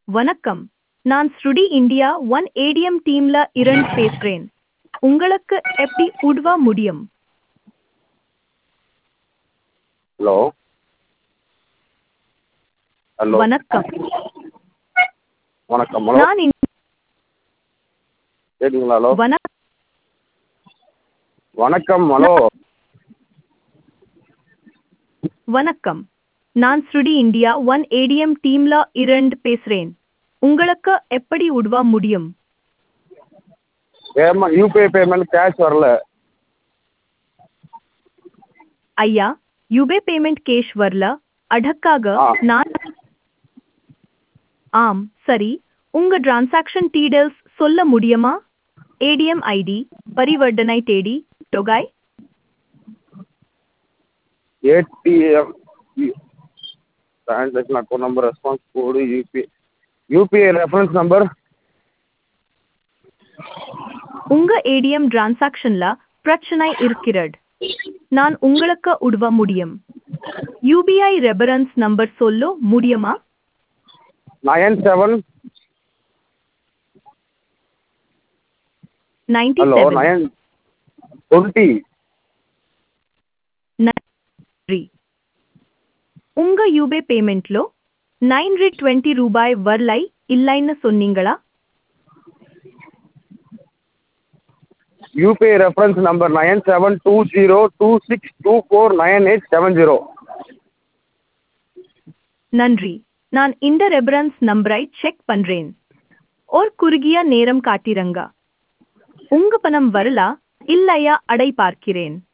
வணக்கம் நான் ஸ்ருடி இந்தியா ஒன் ஏடிஎம் டீம்ல இருந்து பேசுறேன் உங்களுக்கு எப்படி உதவ முடியும் ஹலோ ஹலோ வணக்கம் வணக்கம் ஹலோ நான் இந்த- கேட்குங்களா ஹலோ வணக்கம் வணக்கம் ஹலோ வணக்கம் நான் ஸ்ருடி இந்தியா ஒன் ஏடிஎம் டீம்ல இருந்து பேசுறேன் உங்களுக்கு எப்படி உதவ முடியும் பேமெண்ட் யூபிஐ பேமெண்ட் கேஷ் வரல ஐயா யுபே பேமெண்ட் கேஷ் வரல அதற்காக ஆ. நான் ஆம் சரி உங்க டிரான்சாக்ஷன் டீடைல்ஸ் சொல்ல முடியுமா ஏடிஎம் ஐடி பரிவர்த்தனை தேதி தொகை ATM transaction account number response code UPI UPI reference number உங்க ஏடிஎம் டிரான்சாக்ஷன்ல பிரச்சனை இருக்கிறது நான் உங்களுக்கு உதவ முடியும் யூபிஐ ரெபரன்ஸ் நம்பர் சொல்ல முடியுமா nine seven ninety hello seven nine twenty நன்றி உங்க யூபே பேமெண்ட்లో நைன் டுவெண்ட்டி ரூபாய் வரலை இல்லைன்னு சொன்னீங்களா UPI reference number nine seven two zero two six two four nine eight seven zero நன்றி நான் இந்த ரெபரன்ஸ் நம்பரை செக் பண்றேன் ஒரு குறுகிய நேரம் காட்டிரங்க உங்க பணம் வரலா இல்லையா அடை பார்க்கிறேன்